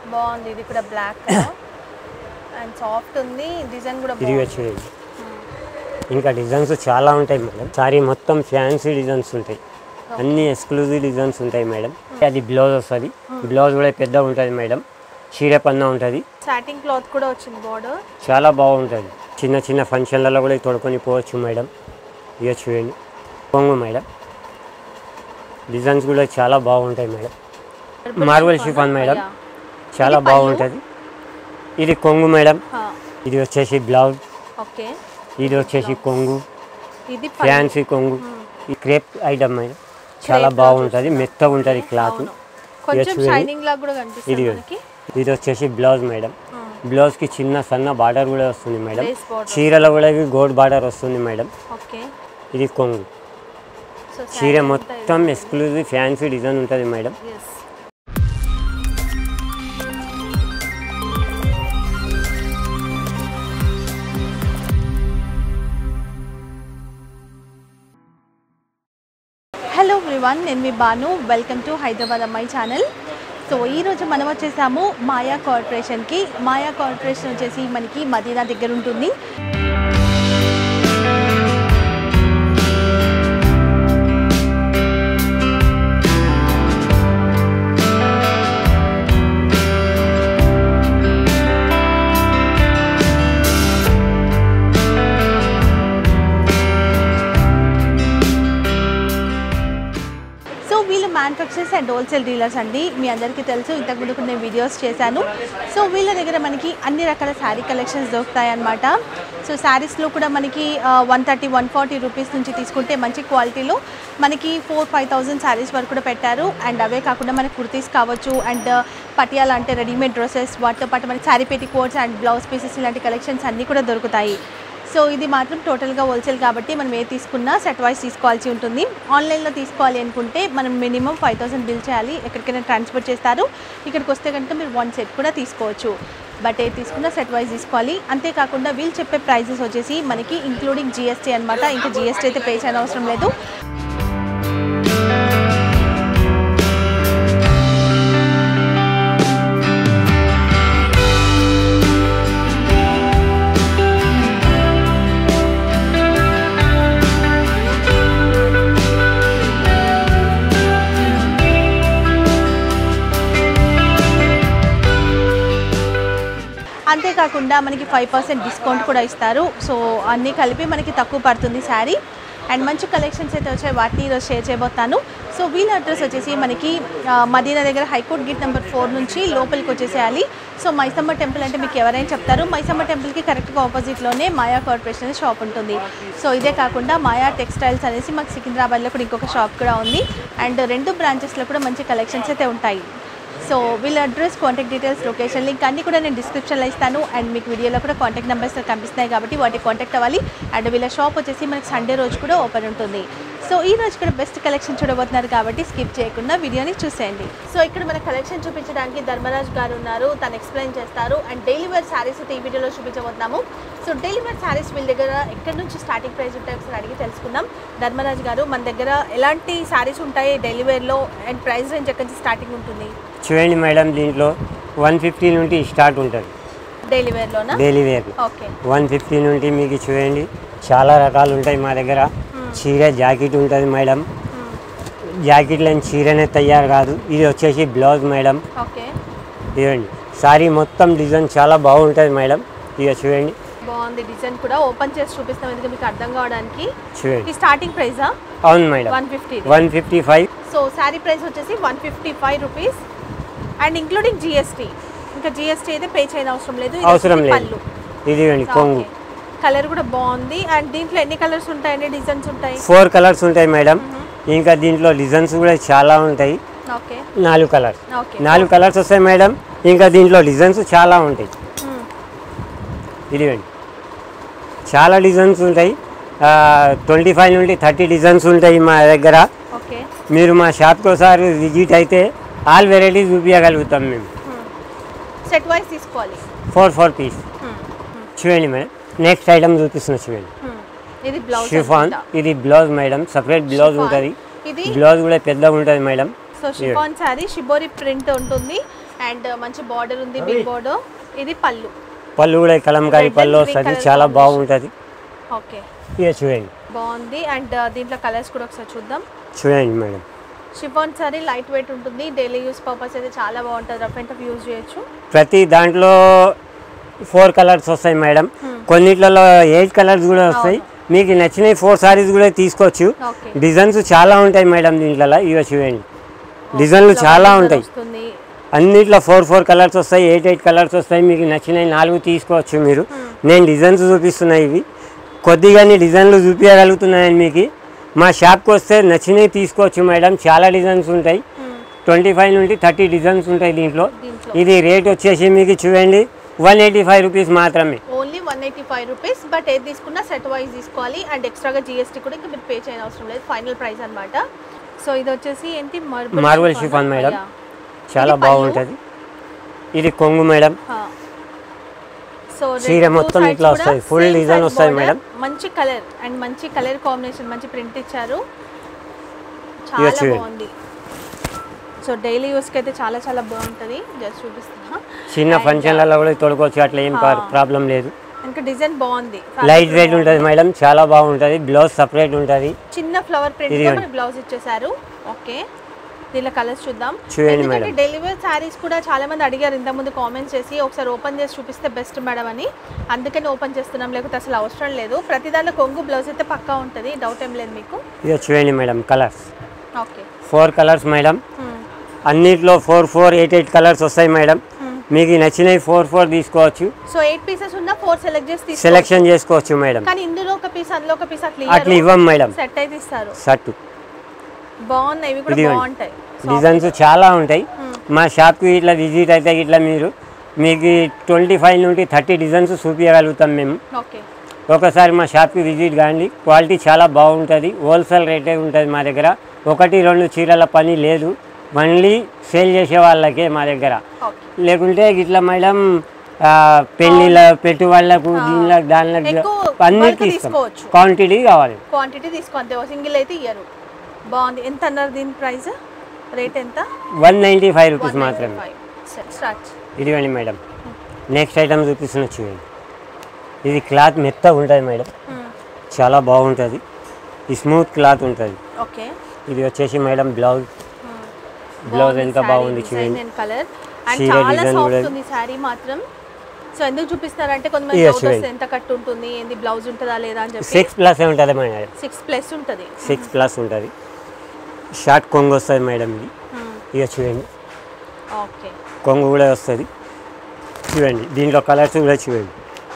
బాగుంది ఇది కూడా బ్లాక్ అండ్ సాఫ్ట్ ఉంది డిజైన్ కూడా ఇది బాగుంది వచ్చేది ఇంకా డిజైన్స్ చాలా ఉంటాయి మేడం సారీ మొత్తం ఫ్యాన్సీ డిజైన్స్ ఉంటాయి అన్ని ఎక్స్క్లూజివ్ డిజైన్స్ ఉంటాయి మేడం అది బ్లౌజ్ వస్తుంది బ్లౌజ్ కూడా పెద్ద ఉంటుంది మేడం చీర పన్న ఉంటుంది సాటింగ్ క్లాత్ కూడా వచ్చింది బార్డర్ చాలా బాగుంటుంది చిన్న చిన్న ఫంక్షన్లలో కూడా తొడుకొని పోవచ్చు మేడం ఇక చూడండి కొంగు మేడం డిజైన్స్ కూడా చాలా బాగుంటాయి మేడం మార్బల్ షిఫాన్ మేడం చాలా ఇది పళ్ళు? బాగుంటుంది ఇది కొంగు మేడం ఇది వచ్చేసి బ్లౌజ్ ఓకే ఇది వచ్చేసి కొంగు ఇది ఫ్యాన్సీ కొంగు ఈ క్రేప్ ఐటమ్ మేడం చాలా Crepe బాగుంటుంది మెత్తగా ఉంటుంది క్లాత్ అవును కొంచెం చూడండి. షైనింగ్ లాగా కూడా కనిపిస్తుంది ఇది మనకి ఇది వచ్చేసి బ్లౌజ్ మేడం బ్లౌజ్కి చిన్న సన్న బార్డర్ కూడా వస్తుంది మేడం Lace border. చీరలో కూడా గోల్డ్ బార్డర్ వస్తుంది మేడం ఓకే ఇది కొంగు సో చీర మొత్తం ఎక్స్క్లూజివ్ ఫ్యాన్సీ డిజైన్ ఉంటుంది మేడం ఎస్ హలో ఎవ్రీవన్ నేను మీ బాను వెల్కమ్ టు హైదరాబాద్ అమ్మాయి ఛానల్ సో ఈరోజు మనం వచ్చేసాము మాయా కార్పొరేషన్కి మాయా కార్పొరేషన్ వచ్చేసి మనకి మదీనా దగ్గర ఉంటుంది సో వీళ్ళు మ్యానుఫ్యాక్చరర్స్ అండ్ హోల్సేల్ డీలర్స్ అండి మీ అందరికీ తెలుసు ఇంతకు ముందు కూడా నేను వీడియోస్ చేశాను సో వీళ్ళ దగ్గర మనకి అన్ని రకాల శారీ కలెక్షన్స్ దొరుకుతాయి అన్నమాట సో శారీస్లో కూడా మనకి one thirty one forty rupees నుంచి తీసుకుంటే మంచి క్వాలిటీలో మనకి ఫోర్ ఫైవ్ థౌజండ్ శారీస్ వరకు కూడా పెట్టారు అండ్ అవే కాకుండా మనకి కుర్తీస్ కావచ్చు అండ్ పటియాలా అంటే రెడీమేడ్ డ్రెస్సెస్ వాటితో పాటు మనకి sari petticoats and blouse pieces ఇలాంటి కలెక్షన్స్ అన్నీ కూడా దొరుకుతాయి సో ఇది మాత్రం టోటల్గా హోల్సేల్ కాబట్టి మనం ఏ తీసుకున్నా సెట్ వైస్ తీసుకోవాల్సి ఉంటుంది ఆన్లైన్లో తీసుకోవాలి అనుకుంటే మనం మినిమం ఫైవ్ థౌసండ్ బిల్ చేయాలి ఎక్కడికైనా ట్రాన్స్ఫర్ చేస్తారు ఇక్కడికి వస్తే కనుక మీరు వన్ సెట్ కూడా తీసుకోవచ్చు బట్ ఏ తీసుకున్నా సెట్ వైజ్ తీసుకోవాలి అంతేకాకుండా వీళ్ళు చెప్పే ప్రైజెస్ వచ్చేసి మనకి ఇంక్లూడింగ్ జిఎస్టీ అనమాట ఇంకా జిఎస్టీ అయితే పే చేయని అవసరం లేదు అంతేకాకుండా మనకి ఫైవ్ పర్సెంట్ డిస్కౌంట్ కూడా ఇస్తారు సో అన్నీ కలిపి మనకి తక్కువ పడుతుంది శారీ అండ్ మంచి కలెక్షన్స్ అయితే వచ్చాయి వాటిని ఈరోజు షేర్ చేయబోతాను సో వీళ్ళ అడ్రస్ వచ్చేసి మనకి ఆ, మదీనా దగ్గర హైకోర్ట్ గేట్ నెంబర్ ఫోర్ నుంచి లోపలికి వచ్చేసేయాలి సో మైసమ్మ టెంపుల్ అంటే మీకు ఎవరైనా చెప్తారు మైసమ్మ టెంపుల్కి కరెక్ట్గా ఆపోజిట్లోనే మాయా కార్పొరేషన్ షాప్ ఉంటుంది సో ఇదే కాకుండా మాయా టెక్స్టైల్స్ అనేసి మాకు సికింద్రాబాద్లో కూడా ఇంకొక షాప్ కూడా ఉంది అండ్ రెండు బ్రాంచెస్లో కూడా మంచి కలెక్షన్స్ అయితే ఉంటాయి సో వీళ్ళ address contact details location link అన్ని కూడా నేను డిస్క్రిప్షన్లో ఇస్తాను అండ్ మీకు వీడియోలో కూడా కాంటాక్ట్ నెంబర్స్ కనిపిస్తున్నాయి కాబట్టి వాటికి కాంటాక్ట్ అవ్వాలి అండ్ వీళ్ళ షాప్ వచ్చేసి మనకి సండే రోజు కూడా ఓపెన్ ఉంటుంది సో ఈ రోజు కూడా బెస్ట్ కలెక్షన్ చూడబోతున్నారు కాబట్టి స్కిప్ చేయకుండా వీడియోని చూసేయండి సో ఇక్కడ మన కలెక్షన్ చూపించడానికి ధర్మరాజ్ గారు ఉన్నారు తను ఎక్స్ప్లెయిన్ చేస్తారు అండ్ డైలీ వేర్ శారీస్ అయితే ఈ వీడియోలో చూపించబోతున్నాము సో డైలీ వేర్ శారీస్ వీళ్ళ దగ్గర ఎక్కడి నుంచి స్టార్టింగ్ ప్రైస్ ఉంటాయి ఒకసారి అడిగి తెలుసుకుందాం ధర్మరాజ్ గారు మన దగ్గర ఎలాంటి శారీస్ ఉంటాయి డైలీ వేర్లో అండ్ ప్రైస్ రేంజ్ ఎక్కడి నుంచి స్టార్టింగ్ ఉంటుంది చూడండి మేడం దీంట్లో వన్ ఫిఫ్టీ నుండి స్టార్ట్ ఉంటుంది డైలీ వేర్లోనా daily wear okay one fifty నుండి మీకు చూడండి చాలా రకాలు ఉంటాయి మా దగ్గర చీర జాకెట్ ఉంటుంది మేడం జాకెట్లు అని చీరనే తయారు కాదు ఇది వచ్చేసి బ్లౌజ్ మేడం ఓకే ఇదండి సారీ మొత్తం డిజైన్ చాలా బాగుంటుంది మేడం ఇక చూడండి బాగుంది డిజైన్ కూడా ఓపెన్ చేసి చూపిస్తాం ఎందుకంటే మీకు అర్థం కావడానికి చూడండి ఈ స్టార్టింగ్ ప్రైసా అవును madam one fifty one fifty five so sari price వచ్చేసి one fifty five rupees and including GST ఇంకా జిఎస్టీ అయితే పే చేయని అవసరం లేదు ఇది అవసరం వచ్చేసి లేదు ఇదిగోండి కొంగు కలర్ కూడా బాగుంది అండ్ దీంట్లో ఎన్ని కలర్స్ ఉంటాయండి డిజైన్స్ ఉంటాయి ఫోర్ కలర్స్ ఉంటాయి మేడం ఇంకా దీంట్లో డిజైన్స్ కూడా చాలా ఉంటాయి ఓకే నాలుగు కలర్స్ ఓకే నాలుగు కలర్స్ వస్తాయి మేడం ఇంకా దీంట్లో డిజైన్స్ చాలా ఉంటాయి ఇదిగోండి చాలా డిజైన్స్ ఉంటాయి ట్వంటీ ఫైవ్ నుండి థర్టీ డిజైన్స్ ఉంటాయి మా దగ్గర ఓకే మీరు మా షాప్కి ఒకసారి విజిట్ అయితే ఆల్ వెరైటీస్ చూపించగలుగుతాం మేము సెట్ వైస్ తీసుకోవాలి ఫోర్ ఫోర్ పీస్ Hmm. చూడండి మేడం నెక్స్ట్ ఐటమ్ చూపిస్తున్నా చూడండి Hmm. ఇది బ్లౌజ్ షిఫాన్ ఇది blouse madam separate blouse Chiffon. ఉంటుంది ఇది బ్లౌజ్ కూడా పెద్దగా ఉంటుంది madam so chiffon sari shibori print ఉంటుంది అండ్ మంచి బార్డర్ ఉంది బిగ్ బార్డర్ ఇది పళ్ళు పళ్ళు కూడా కలంకారీ Red పళ్ళు and green వస్తుంది colour చాలా combination. బాగుంటుంది ఓకే ఇక చూడండి బాగుంది అండ్ దీంట్లో కలర్స్ కూడా ఒకసారి చూద్దాం చూడండి madam chiffon sari light weight ఉంటుంది డైలీ యూస్ పర్పస్ అయితే చాలా బాగుంటుంది రఫ్ అండ్ టఫ్ యూజ్ చేయొచ్చు ప్రతి దాంట్లో ఫోర్ కలర్స్ వస్తాయి మేడం కొన్నిట్లలో ఎయిట్ కలర్స్ కూడా వస్తాయి మీకు నచ్చిన ఫోర్ సారీస్ కూడా తీసుకోవచ్చు ఓకే డిజైన్స్ చాలా ఉంటాయి మేడం దీంట్లో ఇక చూడండి డిజైన్లు చాలా ఉంటాయి వస్తుంది అన్నిట్లో ఫోర్ ఫోర్ కలర్స్ వస్తాయి ఎయిట్ ఎయిట్ కలర్స్ వస్తాయి మీకు నచ్చినవి నాలుగు తీసుకోవచ్చు మీరు నేను డిజైన్స్ చూపిస్తున్నా ఇవి కొద్దిగానే డిజైన్లు చూపించగలుగుతున్నాను మీకు మా షాప్కి వస్తే నచ్చినవి తీసుకోవచ్చు మేడం చాలా డిజైన్స్ ఉంటాయి ట్వంటీ ఫైవ్ నుండి థర్టీ డిజైన్స్ ఉంటాయి దీంట్లో దీంట్లో ఇది రేట్ వచ్చేసి మీకు చూడండి వన్ ఎయిటీ ఫైవ్ రూపీస్ మాత్రమే only one eighty five rupees but ఏది తీసుకున్నా సెట్ వైజ్ తీసుకోవాలి అండ్ ఎక్స్ట్రాగా జిఎస్టీ కూడా ఇంకా మీరు పే చేయని అవసరం లేదు ఫైనల్ ప్రైస్ అన్నమాట సో ఇది వచ్చేసి ఏంటి Marble chiffon, madam. Yeah. చాలా ఇది పళ్ళు. బాగుంటుంది ఇది కొంగు మేడం హా. సో చీర రెండు మొత్తం sides ఇట్లా కూడా వస్తాయి. Full same design size వస్తాయి border. మేడం. మంచి కలర్ అండ్ మంచి కలర్ కాంబినేషన్ మంచి ప్రింట్ ఇచ్చారు ఇక చాలా చూడండి. బాగుంది సో డైలీ యూస్కి అయితే చాలా చాలా బాగుంటుంది జస్ట్ చూపిస్తున్నా చిన్న And, ఫంక్షన్లలో కూడా తొడుకోవచ్చు అట్లా ఏం ఆ. ప్రాబ్లం లేదు ఇంకా డిజైన్ బాగుంది లైట్ వెయిట్ ఉంటుంది మేడం చాలా బాగుంటుంది బ్లౌజ్ సపరేట్ ఉంటుంది చిన్న ఫ్లవర్ ప్రింట్ ఇది తో ఇవ్వండి. మనకి బ్లౌజ్ ఇచ్చేసారు ఓకే దీనిలో కలర్స్ చూద్దాం చూడండి ఎందుకంటే మేడం. డెలివరీ శారీస్ కూడా చాలా మంది అడిగారు ఇంతకుముందు కామెంట్స్ చేసి ఒకసారి ఓపెన్ చేసి చూపిస్తే బెస్ట్ మేడం అని అందుకని ఓపెన్ చేస్తున్నాం లేకపోతే అసలు అవసరం లేదు ప్రతి దానిలో కొంగు బ్లౌజ్ అయితే పక్కా ఉంటుంది డౌట్ ఏం లేదు మీకు ఇక చూడండి madam colours okay four colours madam అన్నిట్లో four four eight eight colours వస్తాయి మేడం మీకు నచ్చినవి ఫోర్ ఫోర్ తీసుకోవచ్చు సో ఎయిట్ పీసెస్ ఉన్న ఫోర్ సెలెక్ట్ చేసి తీసుకో సెలెక్షన్ చేసుకోవచ్చు మేడం కానీ ఇందులో ఒక పీస్ అందులో ఒక పీస్ అట్లా అట్లా ఇవ్వం మేడం సెట్ అయితే ఇస్తారు షర్టు బాగున్నాయి ఇవి కూడా ఇదిగోండి. బాగుంటాయి డిజైన్స్ చాలా ఉంటాయి మా షాప్కి ఇట్లా విజిట్ అయితే ఇట్లా మీరు మీకు ట్వంటీ ఫైవ్ నుండి థర్టీ డిజైన్స్ చూపించగలుగుతాం మేము ఓకే ఒకసారి మా షాప్కి విజిట్ కాండి క్వాలిటీ చాలా బాగుంటుంది హోల్సేల్ రేటే ఉంటుంది మా దగ్గర ఒకటి రెండు చీరల పని లేదు మళ్ళీ సేల్ చేసే వాళ్ళకే మా దగ్గర ఓకే లేకుంటే ఇట్లా మేడం ఆ, పెళ్ళిళ్ళ పెట్టు వాళ్ళకు దీనిలో దానిలో ఎక్కువ అన్నిటికీ bulk ఇస్తాం తీసుకోవచ్చు. క్వాంటిటీ కావాలి క్వాంటిటీ తీసుకో అంతే సింగిల్ అయితే ఇయ్యరు బాగుంది ఎంత అన్నారు దీని ప్రైస్ రేట్ ఎంత వన్ నైంటీ ఫైవ్ రూపీస్ మాత్రమే స్టార్ట్ ఇదిగోండి మేడం నెక్స్ట్ ఐటమ్ చూపిస్తున్న చూడండి ఇది క్లాత్ మెత్తగా ఉంటుంది మేడం చాలా బాగుంటుంది ఈ స్మూత్ క్లాత్ ఉంటుంది ఓకే ఇది వచ్చేసి మేడం బ్లౌజ్ బ్లౌజ్ ఎంత బాగుంది చూడండి కలర్ అండ్ చీర చాలా design సాఫ్ట్ కూడా. ఉంది శారీ మాత్రం సో ఎందుకు చూపిస్తారంటే కొంతమంది Yes, డౌట్ వస్తే right. ఎంత కట్ ఉంటుంది ఏంది బ్లౌజ్ ఉంటుందా లేదా అని చెప్పి సిక్స్ ప్లస్ ఉంటుంది మేడం సిక్స్ ప్లస్ ఉంటుంది సిక్స్ ప్లస్ ఉంటుంది షార్ట్ కొంగు వస్తుంది మేడం ఇది ఇక చూడండి ఓకే కొంగు కూడా వస్తుంది చూడండి దీంట్లో కలర్స్ కూడా చూడండి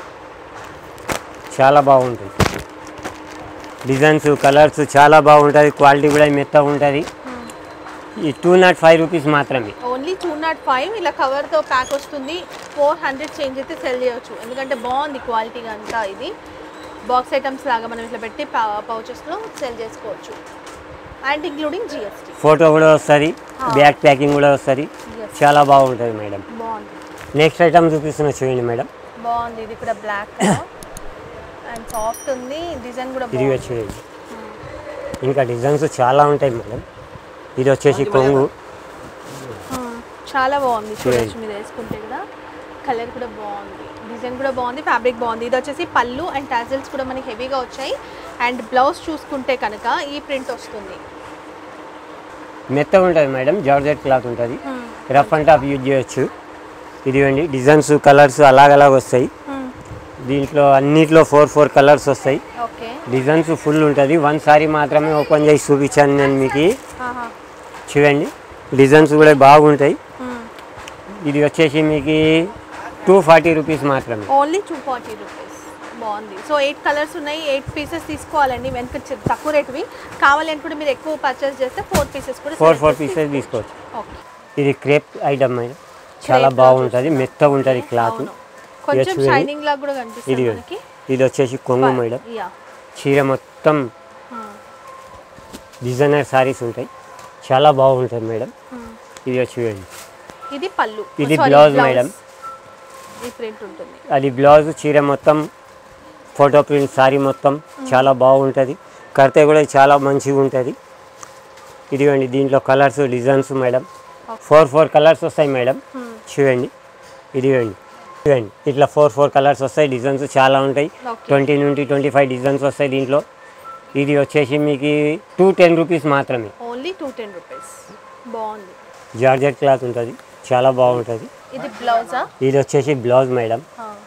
చాలా బాగుంటుంది డిజైన్స్ కలర్స్ చాలా బాగుంటుంది క్వాలిటీ కూడా మెత్తగా ఉంటుంది ఈ టూ నాట్ ఫైవ్ రూపీస్ మాత్రమే ఓన్లీ టూ నాట్ ఫైవ్ ఇలా కవర్తో ప్యాక్ వస్తుంది ఫోర్ హండ్రెడ్ చేంజ్ అయితే సెల్ చేయొచ్చు ఎందుకంటే బాగుంది క్వాలిటీ అంతా ఇది బాక్స్ ఐటమ్స్ లాగా మనం ఇట్లా పెట్టి పౌచెస్లో సెల్ చేసుకోవచ్చు అండ్ ఇంక్లూడింగ్ జిఎస్టీ ఫోటో కూడా వస్తుంది బ్యాక్ ప్యాకింగ్ కూడా వస్తుంది Yes. చాలా బాగుంటుంది మేడం బాగుంది నెక్స్ట్ ఐటమ్ చూపిస్తున్నా చూడండి మేడం బాగుంది ఇది కూడా బ్లాక్ అండ్ సాఫ్ట్ ఉంది డిజైన్ కూడా ఇది బాగుంది చూడండి ఇంకా డిజైన్స్ చాలా ఉంటాయి మేడం ఇది వచ్చేసి కొంగు Hmm. చాలా బాగుంది చూడండి. చూడొచ్చు మీరు వేసుకుంటే కూడా కలర్ కూడా బాగుంది డిజైన్ కూడా బాగుంది ఫ్యాబ్రిక్ బాగుంది ఇది వచ్చేసి పళ్ళు అండ్ టాజిల్స్ కూడా మనకి హెవీగా వచ్చాయి అండ్ బ్లౌజ్ చూసుకుంటే కనుక ఈ ప్రింట్ వస్తుంది మెత్తగా ఉంటుంది మేడం జార్జెట్ క్లాత్ ఉంటుంది రఫ్ అండ్ టఫ్ యూజ్ చేయొచ్చు ఇదిగోండి డిజైన్స్ కలర్స్ అలాగలాగ వస్తాయి దీంట్లో అన్నిట్లో ఫోర్ ఫోర్ కలర్స్ వస్తాయి ఓకే డిజైన్స్ ఫుల్ ఉంటుంది వన్ సారీ మాత్రమే ఓపెన్ చేసి చూపించాను నేను మీకు చూడండి డిజైన్స్ కూడా బాగుంటాయి ఇది వచ్చేసి మీకు టూ ఫార్టీ రూపీస్ మాత్రమే ఓన్లీ టూ ఫార్టీ రూపీస్ బాగుంది సో ఎయిట్ కలర్స్ ఉన్నాయి ఎయిట్ పీసెస్ తీసుకోవాలండి వెనక చి- తక్కువ రేటువి కావాలి అనుకుంటే మీరు ఎక్కువ పర్చేస్ చేస్తే ఫోర్ పీసెస్ కూడా ఫోర్ select ఫోర్ చేసి పీసెస్ తీసుకోవచ్చు. తీసుకోవచ్చు ఓకే ఇది క్రేప్ ఐటమ్ మేడం చాలా Crepe లో బాగుంటుంది మెత్తగా ఉంటుంది క్లాత్ అవును. కొంచెం చూడండి. షైనింగ్ లాగా కూడా కనిపిస్తుంది ఇది మనకి ఇది వచ్చేసి కొంగు మేడం యా చీర మొత్తం డిజైనర్ సారీస్ ఉంటాయి చాలా బాగుంటుంది మేడం ఇది వచ్చి చూడండి ఇది పళ్ళు ఇది Sorry, బ్లౌజ్ మేడం. ఈ ప్రింట్ ఉంటుంది అది బ్లౌజ్ చీర మొత్తం ఫోటో ప్రింట్ సారీ మొత్తం చాలా బాగుంటుంది కడితే కూడా చాలా మంచిగా ఉంటుంది ఇదిగోండి దీంట్లో colours designs madam four four colours వస్తాయి మేడం Hmm. చూడండి ఇది చూడండి చూడండి ఇట్లా ఫోర్ ఫోర్ కలర్స్ వస్తాయి డిజైన్స్ చాలా ఉంటాయి ఓకే ట్వంటీ నుండి ట్వంటీ ఫైవ్ డిజైన్స్ వస్తాయి దీంట్లో ఇది వచ్చేసి మీకు టూ టెన్ రూపీస్ మాత్రమే ఓన్లీ టూ టెన్ రూపీస్ బాగుంది జార్జెట్ క్లాత్ ఉంటుంది చాలా బాగుంటుంది ఇది బ్లౌజా ఇది వచ్చేసి బ్లౌజ్ మేడం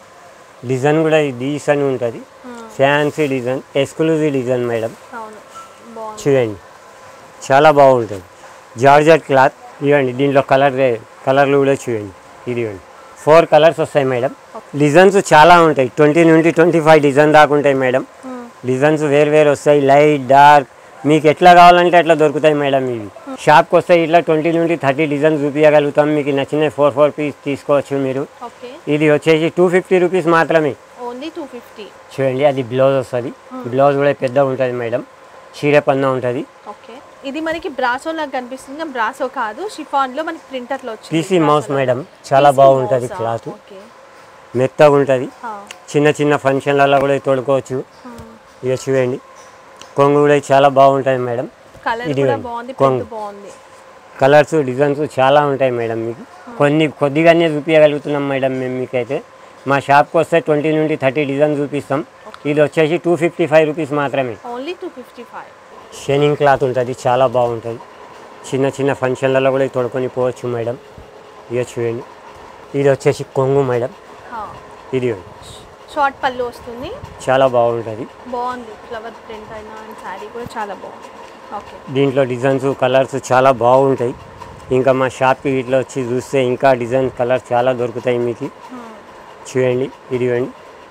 డిజైన్ కూడా డీసెంట్ ఉంటుంది fancy design exclusive design madam అవును బాగుంది చూడండి చాలా బాగుంటుంది జార్జెట్ క్లాత్ ఇవ్వండి దీంట్లో కలర్ కలర్లు కూడా చూడండి ఇది ఇవ్వండి ఫోర్ కలర్స్ వస్తాయి మేడం డిజైన్స్ చాలా ఉంటాయి ట్వంటీ నుండి ట్వంటీ ఫైవ్ డిజైన్ దాకా ఉంటాయి మేడం డిజైన్స్ వేరు వేరు వస్తాయి లైట్ డార్క్ మీకు ఎట్లా కావాలంటే అట్లా దొరుకుతాయి మేడం ఇవి షాప్కి వస్తే ఇట్లా ట్వంటీ నుండి థర్టీ డిజైన్ చూపించగలుగుతాం మీకు నచ్చిన ఫోర్ ఫోర్ పీస్ తీసుకోవచ్చు మీరు ఓకే ఇది వచ్చేసి టూ ఫిఫ్టీ రూపీస్ మాత్రమే ఓన్లీ టూ ఫిఫ్టీ చూడండి అది బ్లౌజ్ వస్తుంది బ్లౌజ్ కూడా పెద్దగా ఉంటుంది మేడం చీర పన్న ఉంటుంది ఓకే ఇది మనకి బ్రాసో లాగా కనిపిస్తుంది కానీ బ్రాసో కాదు షిఫాన్ లో మనకి ప్రింటర్ లో వచ్చింది పీసీ మౌస్ మేడం చాలా PC బాగుంటుంది mouse ఆ? క్లాత్ ఓకే మెత్తగా ఉంటుంది ఆ, చిన్న చిన్న ఫంక్షన్లలో కూడా తొడుకోవచ్చు ఆ. ఇక చూడండి కొంగు కూడా చాలా బాగుంటుంది మేడం కలర్ ఇది కూడా ఇవ్వండి. బాగుంది కొంగు. ప్రింట్ బాగుంది కలర్స్ డిజైన్స్ చాలా ఉంటాయి మేడం మీకు కొన్ని కొద్దిగానే చూపించగలుగుతున్నాం మేడం మేము మీకైతే మా షాప్కి వస్తే ట్వంటీ నుండి థర్టీ డిజైన్ చూపిస్తాం ఇది వచ్చేసి టూ ఫిఫ్టీ ఫైవ్ రూపీస్ మాత్రమే only two fifty five shining cloth ఉంటుంది చాలా బాగుంటుంది చిన్న చిన్న ఫంక్షన్లలో కూడా తొడుకొని పోవచ్చు మేడం ఇక చూడండి ఇది వచ్చేసి కొంగు మేడం ఇది షార్ట్ పళ్ళు వస్తుంది చాలా బాగుంటుంది బాగుంది ఫ్లవర్ ప్రింట్ అయినా అండ్ శారీ కూడా చాలా బాగుంది ఓకే దీంట్లో డిజైన్స్ కలర్స్ చాలా బాగుంటాయి ఇంకా మా షాప్కి ఇట్లా వచ్చి చూస్తే ఇంకా డిజైన్ కలర్స్ చాలా దొరుకుతాయి మీకు చూడండి ఇది చూడండి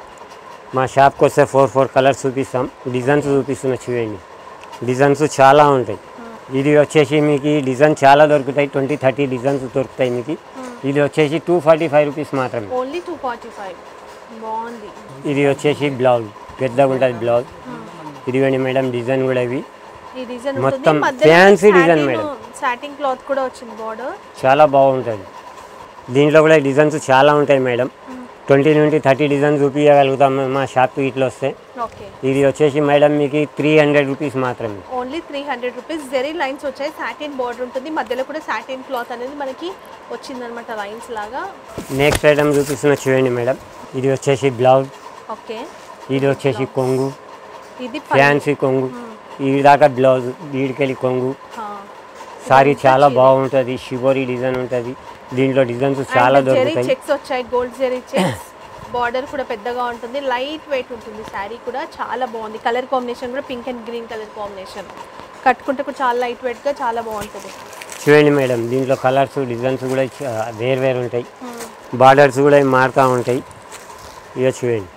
మా షాప్కి వస్తే ఫోర్ ఫోర్ కలర్స్ చూపిస్తాం డిజైన్స్ చూపిస్తున్నా చూడండి డిజైన్స్ చాలా ఉంటాయి ఇది వచ్చేసి మీకు ఈ డిజైన్ చాలా దొరుకుతాయి ట్వంటీ థర్టీ డిజైన్స్ దొరుకుతాయి మీకు ఇది వచ్చేసి టూ ఫార్టీ ఫైవ్ రూపీస్ మాత్రమే ఓన్లీ టూ ఫార్టీ ఫైవ్ బాగుంది ఇది వచ్చేసి బ్లౌజ్ పెద్దగా ఉంటుంది బ్లౌజ్ ఇదిగోండి మేడం డిజైన్ కూడా ఇవి ఈ డిజైన్ మొత్తం ఉంటుంది మధ్యలో fancy design madam. Satin cloth కూడా వచ్చింది బార్డర్ చాలా బాగుంటుంది దీంట్లో కూడా డిజైన్స్ చాలా ఉంటాయి మేడం ట్వంటీ నుండి థర్టీ డిజైన్ చూపించగలుగుతాం మా షాప్కి ఇట్లా వస్తే ఓకే ఇది వచ్చేసి మేడం మీకు త్రీ హండ్రెడ్ రూపీస్ మాత్రమే only three hundred rupees zari lines వచ్చాయి సాటిన్ బార్డర్ ఉంటుంది మధ్యలో కూడా సాటిన్ క్లాత్ అనేది మనకి వచ్చిందనమాట లైన్స్ లాగా నెక్స్ట్ ఐటమ్ చూపిస్తున్న చూడండి మేడం ఇది వచ్చేసి బ్లౌజ్ ఓకే ఇది వచ్చేసి కొంగు ఇది ఫ్యాన్సీ కొంగు ఈ దాకా బ్లౌజ్ వీడికెళ్ళి కొంగు ఆ. సారీ చాలా బాగుంటుంది షిబోరి డిజైన్ ఉంటుంది దీంట్లో డిజైన్స్ చాలా అండ్ జెరీ దొరుకుతాయి చెక్స్ వచ్చాయి గోల్డ్ జెరీ చెక్స్ బార్డర్ కూడా పెద్దగా ఉంటుంది లైట్ వెయిట్ ఉంటుంది శారీ కూడా చాలా బాగుంది కలర్ కాంబినేషన్ కూడా pink and green colour combination కట్టుకుంటే కూడా చాలా లైట్ వెయిట్గా చాలా బాగుంటుంది చూడండి మేడం దీంట్లో కలర్స్ డిజైన్స్ కూడా చా- వేరు వేరు ఉంటాయి బార్డర్స్ కూడా మారుతూ ఉంటాయి ఇక చూడండి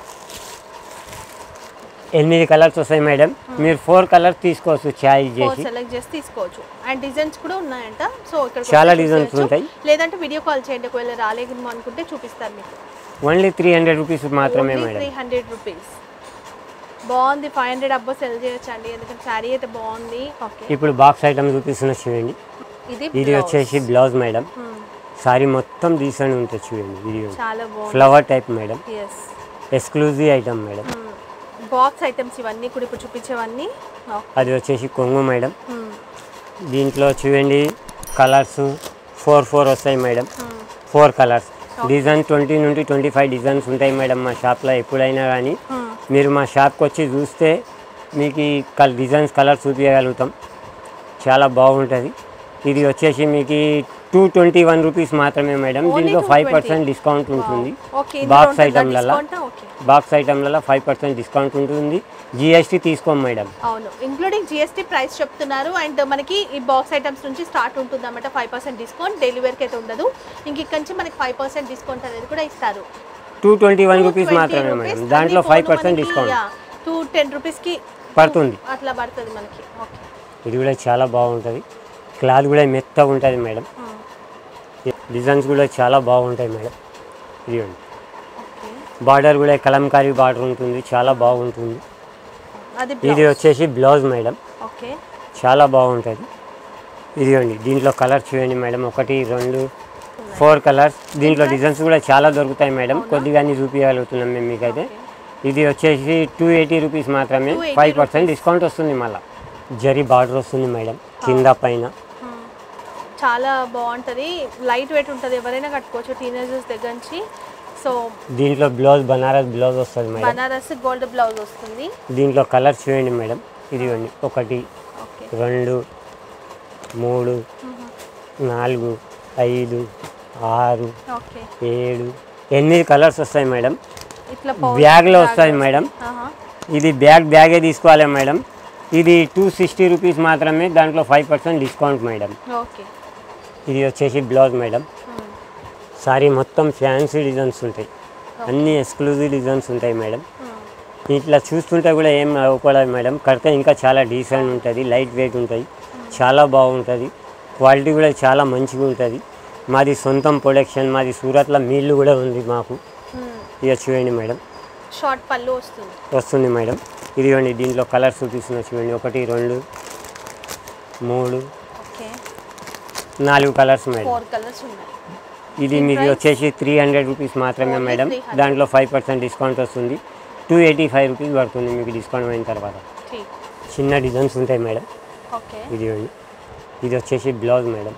ఎనిమిది కలర్స్ వస్తాయి మేడం మీరు ఫోర్ కలర్స్ తీసుకోవచ్చు చాయిస్ ఫోర్ చేసి సెలెక్ట్ చేసి తీసుకోవచ్చు అండ్ డిజైన్స్ కూడా ఉన్నాయంట సో ఇక్కడ చాలా designs ఉంటాయి. లేదంటే వీడియో కాల్ చేయండి ఒకవేళ రాలేదు అనుకుంటే చూపిస్తారు మీకు ఓన్లీ త్రీ హండ్రెడ్ రూపీస్ మాత్రమే మేడం త్రీ హండ్రెడ్ రూపీస్ బాగుంది ఫైవ్ హండ్రెడ్ అబ్బో సెల్ చేయొచ్చు అండి ఎందుకంటే శారీ అయితే బాగుంది ఓకే ఇప్పుడు బాక్స్ ఐటమ్ చూపిస్తున్న చూడండి ఇది ఇది blouse. వచ్చేసి బ్లౌజ్ మేడం Hmm. సారీ మొత్తం డీసెంట్ ఉంటుంది చూడండి ఇది చాలా బాగుంది flower type madam yes exclusive item madam box items ఇవన్నీ కూడా ఇప్పుడు చూపించేవన్నీ ఓకే. అది వచ్చేసి కొంగు మేడం Hmm. దీంట్లో చూడండి కలర్స్ ఫోర్ ఫోర్ వస్తాయి madam Hmm. Four colours design twenty నుండి ట్వంటీ ఫైవ్ డిజైన్స్ ఉంటాయి మేడం మా షాప్లో ఎప్పుడైనా కానీ Hmm. మీరు మా షాప్కి వచ్చి చూస్తే మీకు ఈ కల్ డిజైన్స్ కలర్ చూపించగలుగుతాం చాలా బాగుంటుంది ఇది వచ్చేసి మీకు టూ ట్వంటీ వన్ రూపీస్ మాత్రమే మేడం Only దీంట్లో ఫైవ్ 220. పర్సెంట్ డిస్కౌంట్ ఉంటుంది ఓకే ఇందులో బాక్స్ ఉంటుందా ఐటమ్లలో discount? ఓకే బాక్స్ ఐటమ్లలో ఫైవ్ పర్సెంట్ డిస్కౌంట్ ఉంటుంది జిఎస్టీ తీసుకోం మేడం అవును ఇంక్లూడింగ్ జిఎస్టీ ప్రైస్ చెప్తున్నారు అండ్ మనకి ఈ బాక్స్ ఐటమ్స్ నుంచి స్టార్ట్ ఉంటుంది అన్నమాట ఫైవ్ పర్సెంట్ డిస్కౌంట్ డెలివరీకి అయితే ఉండదు ఇంక ఇక్కడ నుంచి మనకి ఫైవ్ పర్సెంట్ డిస్కౌంట్ అనేది కూడా ఇస్తారు టూ ట్వంటీ వన్ రూపీస్ మాత్రమే మేడం దాంట్లో five percent discount two ten రూపీస్కి పడుతుంది అట్లా పడుతుంది మనకి ఓకే ఇది కూడా చాలా బాగుంటుంది క్లాత్ కూడా మెత్తగా ఉంటుంది మేడం డిజైన్స్ కూడా చాలా బాగుంటాయి మేడం ఇదిగోండి ఓకే బార్డర్ కూడా కలంకారీ బార్డర్ ఉంటుంది చాలా బాగుంటుంది అది ఇది బ్లౌజ్ వచ్చేసి బ్లౌజ్ మేడం ఓకే చాలా బాగుంటుంది ఇదిగోండి దీంట్లో కలర్ చూడండి మేడం ఒకటి రెండు ఫోర్ కలర్స్ దీంట్లో డిజైన్స్ కూడా చాలా దొరుకుతాయి మేడం కొద్దిగానే చూపించగలుగుతున్నాం మేము మీకైతే ఇది వచ్చేసి టూ ఎయిటీ రూపీస్ మాత్రమే 280 ఫైవ్ పర్సెంట్ డిస్కౌంట్ వస్తుంది మళ్ళీ జరీ బార్డర్ వస్తుంది మేడం కింద పైన చాలా బాగుంటుంది లైట్ వెయిట్ ఉంటుంది ఎవరైనా కట్టుకోవచ్చు టీనేజర్స్ దగ్గర నుంచి సో దీంట్లో బ్లౌజ్ బనారస్ బ్లౌజ్ వస్తుంది మేడం బనారస్ గోల్డ్ బ్లౌజ్ వస్తుంది దీంట్లో కలర్స్ చూడండి మేడం ఇదిగోండి ఒకటి ఓకే రెండు మూడు నాలుగు ఐదు ఆరు ఓకే ఏడు ఎనిమిది కలర్స్ వస్తాయి మేడం ఇట్లా బ్యాగ్లో వస్తుంది మేడం ఇది బ్యాగ్ బ్యాగే తీసుకోవాలి మేడం ఇది టూ సిక్స్టీ రూపీస్ మాత్రమే దాంట్లో five percent discount madam okay ఇది వచ్చేసి బ్లౌజ్ మేడం సారీ మొత్తం ఫ్యాన్సీ డిజైన్స్ ఉంటాయి అన్ని ఎక్స్క్లూజివ్ డిజైన్స్ ఉంటాయి మేడం ఇట్లా చూస్తుంటే కూడా ఏం అవ్వకూడదు మేడం కడితే ఇంకా చాలా డీసెంట్ ఉంటుంది లైట్ వెయిట్ ఉంటుంది చాలా బాగుంటుంది క్వాలిటీ కూడా చాలా మంచిగా ఉంటుంది మాది సొంతం ప్రొడక్షన్ మాది సూరత్లో మీళ్ళు కూడా ఉంది మాకు ఇక చూడండి మేడం షార్ట్ పళ్ళు వస్తుంది వస్తుంది మేడం ఇదిగోండి దీంట్లో కలర్స్ చూపిస్తున్నా చూడండి ఒకటి రెండు మూడు ఓకే నాలుగు కలర్స్ మేడం ఫోర్ కలర్స్ ఉన్నాయి ఇది మీది వచ్చేసి త్రీ హండ్రెడ్ రూపీస్ మాత్రమే Only మేడం 300. దాంట్లో ఫైవ్ పర్సెంట్ డిస్కౌంట్ వస్తుంది టూ ఎయిటీ ఫైవ్ రూపీస్ పడుతుంది మీకు డిస్కౌంట్ అయిన తర్వాత ఠీక్ చిన్న డిజైన్స్ ఉంటాయి మేడం ఓకే ఇది ఇవ్వండి ఇది వచ్చేసి బ్లౌజ్ మేడం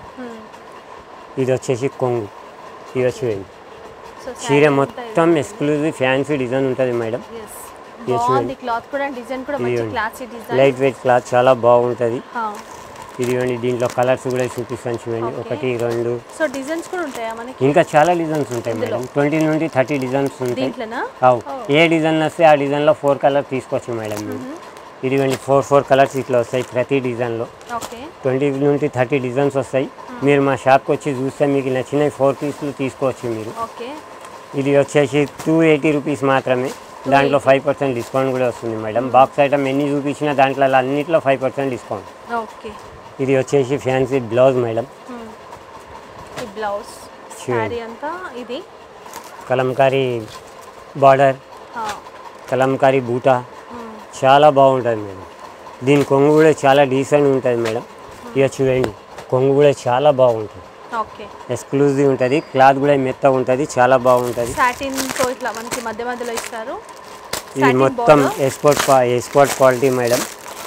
ఇది వచ్చేసి కొంగు ఇది వచ్చి సో చీర మొత్తం ఎక్స్క్లూజివ్ ఫ్యాన్సీ డిజైన్ ఉంటుంది మేడం Yes, బాగుంది క్లాత్ కూడా డిజైన్ కూడా మంచి ఇదిగోండి. Classy design light weight cloth చాలా బాగుంటుంది ఇది ఇవ్వండి దీంట్లో కలర్స్ కూడా చూపిస్తాను చూడండి Okay. ఒకటి రెండు సో డిజైన్స్ కూడా ఉంటాయా మనకి ఇంకా చాలా డిజైన్స్ ఉంటాయి మేడం ట్వంటీ నుండి థర్టీ డిజైన్స్ ఉంటాయి దీంట్లోనా అవు ఏ డిజైన్ వస్తే ఆ డిజైన్లో ఫోర్ కలర్ తీసుకోవచ్చు మేడం మీరు ఇదిగోండి ఫోర్ ఫోర్ కలర్స్ ఇట్లా వస్తాయి ప్రతి డిజైన్లో ఓకే ట్వంటీ నుండి థర్టీ డిజైన్స్ వస్తాయి మీరు మా షాప్కి వచ్చి చూస్తే మీకు నచ్చిన ఫోర్ పీస్లు తీసుకోవచ్చు మీరు ఓకే ఇది వచ్చేసి టూ ఎయిటీ రూపీస్ మాత్రమే దాంట్లో ఫైవ్ పర్సెంట్ డిస్కౌంట్ కూడా వస్తుంది మేడం బాక్స్ ఐటమ్ ఎన్ని చూపించినా దాంట్లో అన్నింటిలో ఫైవ్ పర్సెంట్ డిస్కౌంట్ ఓకే ఇది వచ్చేసి ఫ్యాన్సీ బ్లౌజ్ మేడం ఈ బ్లౌజ్ శారీ అంతా ఇది కలంకారీ బార్డర్ ఆ, కలంకారీ బూటా మ్మ్. చాలా బాగుంటుంది మేడం దీని కొంగు కూడా చాలా డీసెంట్ ఉంటుంది మేడం ఇక చూడండి కొంగు కూడా చాలా బాగుంటుంది ఓకే ఎక్స్క్లూజివ్ ఉంటుంది క్లాత్ కూడా మెత్తగా ఉంటుంది చాలా బాగుంటుంది సాటిన్ తో ఇట్లా మనకి మధ్య మధ్యలో ఇస్తారు ఇది Satin మొత్తం border. Export export quality madam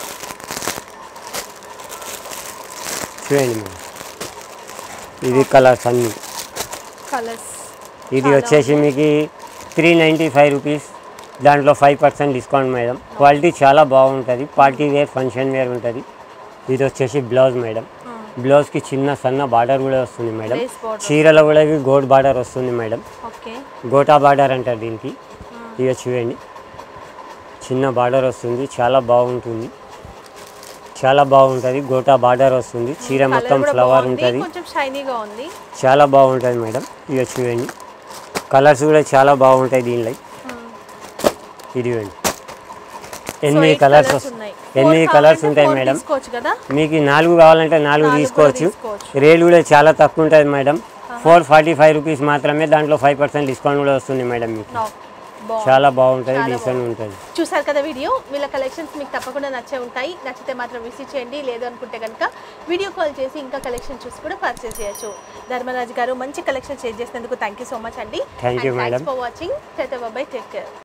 చూడండి మేడం ఇది కలర్స్ అన్నీ కలర్స్ ఇది వచ్చేసి మీకు త్రీ నైంటీ ఫైవ్ రూపీస్ దాంట్లో five percent discount madam quality చాలా బాగుంటుంది పార్టీ వేర్ ఫంక్షన్ వేర్ ఉంటుంది ఇది వచ్చేసి బ్లౌజ్ మేడం బ్లౌజ్కి చిన్న సన్న బార్డర్ కూడా వస్తుంది మేడం Lace border. చీరలో కూడా ఇవి గోడ్ బార్డర్ వస్తుంది మేడం ఓకే గోటా బార్డర్ అంటారు దీనికి ఇక చూడండి చిన్న బార్డర్ వస్తుంది చాలా బాగుంటుంది చాలా బాగుంటుంది గోటా బార్డర్ వస్తుంది చీర మొత్తం ఫ్లవర్ ఉంటుంది కొంచెం షైనీగా ఉంది చాలా బాగుంటుంది మేడం ఇక చూడండి కలర్స్ కూడా చాలా బాగుంటాయి దీనిలో ఇది చూడండి ఎనిమిది eight కలర్స్ colours వస్తాయి ఉన్నాయి. ఎనిమిది Four కలర్స్ కావాలంటే ఉంటాయి four మేడం తీసుకోవచ్చు కదా మీకు నాలుగు కావాలంటే నాలుగు నాలుగు కూడా తీసుకోవచ్చు తీసుకోవచ్చు. రేట్ కూడా చాలా తక్కువ ఉంటుంది madam four forty five rupees మాత్రమే దాంట్లో ఫైవ్ పర్సెంట్ డిస్కౌంట్ కూడా వస్తుంది మేడం మీకు No. బాగుంది. చాలా బాగుంటుంది చాలా డీసెంట్ ఉంటుంది చూసారు కదా వీడియో వీళ్ళ కలెక్షన్స్ మీకు తప్పకుండా నచ్చే ఉంటాయి నచ్చితే మాత్రం విసిట్ చేయండి లేదు అనుకుంటే కనుక వీడియో కాల్ చేసి ఇంకా కలెక్షన్ చూసి కూడా పర్చేస్ చేయొచ్చు ధర్మరాజ్ గారు మంచి కలెక్షన్ షేర్ చేసినందుకు థ్యాంక్ యూ సో మచ్ అండి Thank you, madam. For watching bye take care